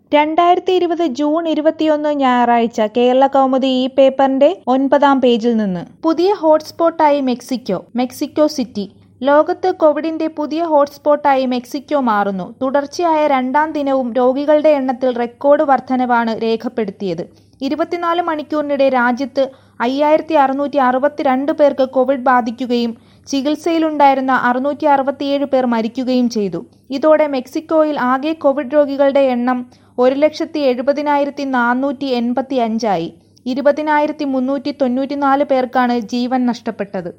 രണ്ടായിരത്തി ഇരുപത് ജൂൺ ഇരുപത്തിയൊന്ന് ഞായറാഴ്ച കേരള കൗമുദി ഈ പേപ്പറിന്റെ ഒൻപതാം പേജിൽ നിന്ന് പുതിയ ഹോട്ട്സ്പോട്ടായി മെക്സിക്കോ മെക്സിക്കോ സിറ്റി ലോകത്ത് കോവിഡിന്റെ പുതിയ ഹോട്ട്സ്പോട്ടായി മെക്സിക്കോ മാറുന്നു തുടർച്ചയായ രണ്ടാം ദിനവും രോഗികളുടെ എണ്ണത്തിൽ റെക്കോർഡ് വർധനവാണ് രേഖപ്പെടുത്തിയത് ഇരുപത്തിനാല് മണിക്കൂറിനിടെ രാജ്യത്ത് അയ്യായിരത്തി അറുന്നൂറ്റി അറുപത്തിരണ്ട് പേർക്ക് കോവിഡ് ബാധിക്കുകയും ചികിത്സയിലുണ്ടായിരുന്ന അറുന്നൂറ്റി അറുപത്തിയേഴ് പേർ മരിക്കുകയും ചെയ്തു ഇതോടെ മെക്സിക്കോയിൽ ആകെ കോവിഡ് രോഗികളുടെ എണ്ണം ഒരു ലക്ഷത്തി എഴുപതിനായിരത്തി നാനൂറ്റി എൺപത്തി അഞ്ചായി ഇരുപതിനായിരത്തി മുന്നൂറ്റി തൊണ്ണൂറ്റിനാല് പേർക്കാണ് ജീവൻ നഷ്ടപ്പെട്ടത്